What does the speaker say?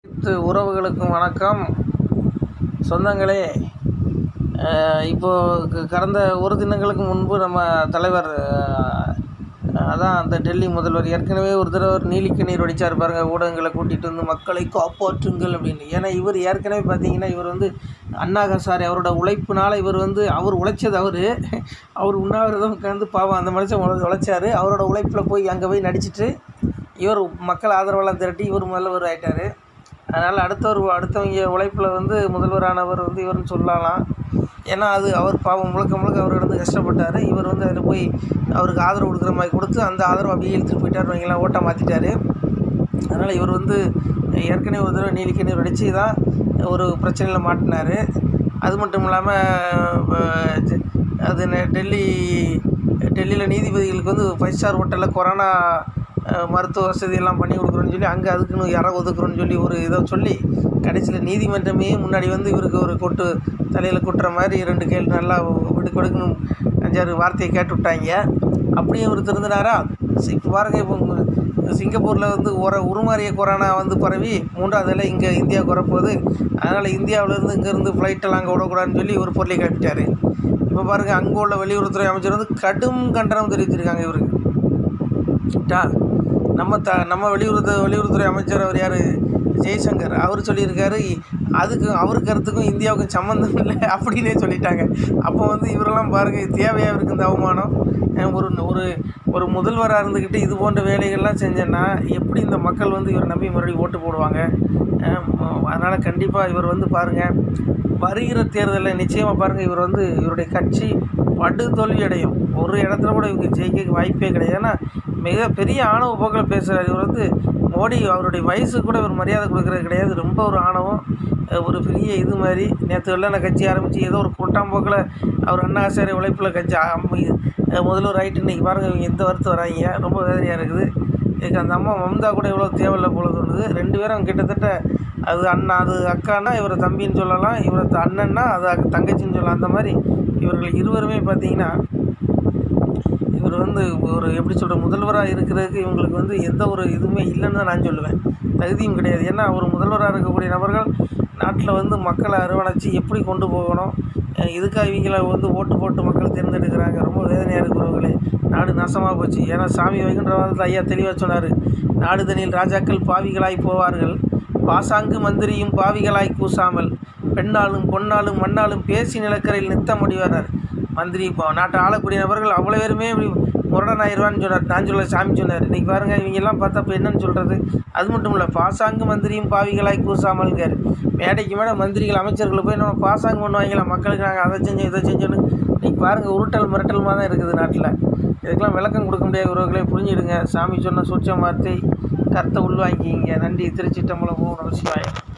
அனைத்து உறவுகளுக்கும் வணக்கம் சொந்தங்களே அஹ் இப்போ க- கடந்த ஒரு தினங்களுக்கு முன்பு நம்ம தலைவர் அஹ், அதான் அந்த டெல்லி முதல்வர் ஏற்கனவே ஒரு தடவை ஒரு நீலிக்கண்ணீர் வடிச்சார் பாருங்க ஊடகங்களை கூட்டிகிட்டு வந்து மக்களை காப்பாற்றுங்கள் அப்படின்னு ஏன்னா இவர் ஏற்கனவே பார்த்தீங்கன்னா இவர் வந்து அண்ணா ஹசாரே அவரோட உழைப்புனால இவர் வந்து அவர் உழைச்சது அவர் அவர் உண்ணாவிரதம் உட்காந்து பாவம் அந்த மனுஷன் உழ- உழைச்சாரு அவரோட உழைப்பில் போய் அங்கே போய் நடிச்சிட்டு இவர் மக்கள் ஆதரவெல்லாம் திரட்டி இவர் முதல்வர் ஆயிட்டாரு அதனால் அடுத்தவர் அடுத்தவங்க உழைப்பில் வந்து முதல்வரானவர் வந்து இவர்னு சொல்லலாம் ஏன்னா அது அவர் பாவம் முழுக்க முழுக்க அவர் இருந்து கஷ்டப்பட்டார் இவர் வந்து அதில் போய் அவருக்கு ஆதரவு கொடுக்குற மாதிரி கொடுத்து அந்த ஆதரவு அப்படியே இழுத்துட்டு போயிட்டார் வைங்களேன் ஓட்டை மாற்றிட்டாரு அதனால் இவர் வந்து ஏற்கனவே ஒரு தடவை நீலிக்க நீர் அடித்து தான் ஒரு பிரச்சனையில் மாட்டினார் அது மட்டும் இல்லாமல் அது என்ன டெல்லி டெல்லியில் நீதிபதிகளுக்கு வந்து ஃபைவ் ஸ்டார் ஹோட்டலில் கொரோனா அஹ், மருத்துவ வசதி எல்லாம் பண்ணி கொடுக்குறோன்னு சொல்லி அங்கே அதுக்குன்னு யாரை ஒதுக்குறோன்னு சொல்லி ஒரு இதை சொல்லி கடைசியில் நீதிமன்றமே முன்னாடி வந்து இவருக்கு ஒரு கொட்டு தலையில் கொட்டுற மாதிரி ரெண்டு கேள்வி நல்லா விடு கொடுக்கணும் அஞ்சாறு வார்த்தையை கேட்டு விட்டாங்க அப்படியே இவர் திருந்தினாரா இப்போ பாருங்க இப்போ சிங்கப்பூரில் வந்து ஒரு உருமாறிய கொரோனா வந்து பரவி மூன்றாவதுல இங்கே இந்தியாவுக்கு வரப்போகுது அதனால் இந்தியாவிலேருந்து இங்கேருந்து ஃப்ளைட்டெல்லாம் அங்கே விடக்கூடாதுன்னு சொல்லி ஒரு பொருளை கிளப்பிட்டாரு இப்போ பாருங்கள் அங்கே உள்ள வெளியுறவுத்துறை அமைச்சர் வந்து கடும் கண்டனம் தெரிவித்திருக்காங்க இவருக்கு ட்டா நம்ம த நம்ம வெளியுறவு வெளியுறவுத்துறை அமைச்சர் அவர் யார் ஜெய்சங்கர் அவர் சொல்லியிருக்காரு அதுக்கு அவர் கருத்துக்கும் இந்தியாவுக்கும் சம்மந்தம் இல்லை அப்படின்னே சொல்லிட்டாங்க அப்போ வந்து இவரெல்லாம் பாருங்கள் தேவையாக இருக்குது இந்த அவமானம் அஹ் ஒரு ஒரு ஒரு முதல்வராக இருந்துக்கிட்டு இது போன்ற வேலைகள்லாம் செஞ்சேன்னா எப்படி இந்த மக்கள் வந்து இவரை நம்பி மறுபடியும் ஓட்டு போடுவாங்க அதனால் கண்டிப்பாக இவர் வந்து பாருங்கள் வருகிற தேர்தலில் நிச்சயமாக பாருங்கள் இவர் வந்து இவருடைய கட்சி படு தோல்வி அடையும் ஒரு இடத்துல கூட இவங்க ஜெயிக்க வாய்ப்பே கிடையாது ஏன்னா மிக பெரிய ஆணவ போக்கில் பேசுகிறார் இவர் வந்து மோடி அவருடைய வயசுக்கு கூட இவர் மரியாதை கொடுக்கறது கிடையாது ரொம்ப ஒரு ஆணவம் அஹ் ஒரு பெரிய இது மாதிரி நேற்று வெள்ளன கட்சி ஆரம்பித்து ஏதோ ஒரு கூட்டாம்போக்கில் அவர் அண்ணா ஆசாரிய உழைப்பில் கட்சி ஆரம்பி அஹ் முதல்வர் ஆகிட்டு இன்றைக்கி பாருங்கள் இவங்க இந்த வருத்து வராங்க ரொம்ப வேதனையாக இருக்குது இதுக்கு அந்த அம்மா மம்தா கூட இவ்வளோ தேவையில்லை போல தோணுது ரெண்டு பேரும் கிட்டத்தட்ட அது அண்ணா அது அக்கானா இவரை தம்பின்னு சொல்லலாம் இவரை த- அண்ணன்னா அது அக்- தங்கச்சின்னு சொல்லலாம் அந்த மாதிரி இவர்கள் இருவருமே பார்த்தீங்கன்னா இவர் வந்து ஒரு எப்படி சொல்கிற முதல்வராக இருக்கிறதுக்கு இவங்களுக்கு வந்து எந்த ஒரு இதுவுமே இல்லைன்னு தான் நான் சொல்லுவேன் தகுதியும் கிடையாது ஏன்னா ஒரு முதல்வராக இருக்கக்கூடிய நபர்கள் நாட்டில் வந்து மக்களை அரவணைச்சு எப்படி கொண்டு போகணும் அஹ் இதுக்காக இவங்கள வந்து ஓட்டு போட்டு மக்கள் தேர்ந்தெடுக்கிறாங்க ரொம்ப வேதனையாக இருக்கிறவங்களே நாடு நாசமாக போச்சு ஏன்னா சாமி வைகுண்டவாதத்தில் ஐயா தெளிவாக சொன்னார் நாடு தனியில் ராஜாக்கள் பாவிகளாய் போவார்கள் பாசாங்கு மந்திரியும் பாவிகளாய் கூசாமல் பெண்ணாலும் பொன்னாலும் மண்ணாலும் பேசி நிலக்கரையில் நித்த முடிவார் மந்திரி இப்போ நாட்டை ஆளக்கூடிய நபர்கள் அவ்வளோ பேருமே இப்படி முரடனாயிருவான்னு சொன்னார் நான் சொல்ல சாமி சொன்னார் இன்றைக்கி பாருங்கள் இவங்கெல்லாம் பார்த்தா இப்போ என்னன்னு சொல்கிறது அது மட்டும் இல்லை பாசாங்கு மந்திரியும் பாவிகளாய் கூசாமல்கார் மேடைக்கு மேலே மந்திரிகள் அமைச்சர்களை போய் நம்ம பாசாங்கு பண்ணுவாங்களா மக்களுக்கு நாங்கள் அதை செஞ்சோம் இதை செஞ்சோன்னு இன்றைக்கி பாருங்கள் உருட்டல் மிரட்டலுமாக தான் இருக்குது நாட்டில் இதுக்கெல்லாம் விளக்கம் கொடுக்க முடியாத உறவுகளை புரிஞ்சிடுங்க சாமி சொன்ன சூட்சம் வார்த்தை கருத்தை உள்வாங்கிக்கிங்க நன்றி திருச்சி தம்பளம் பூ நமசிவாயம்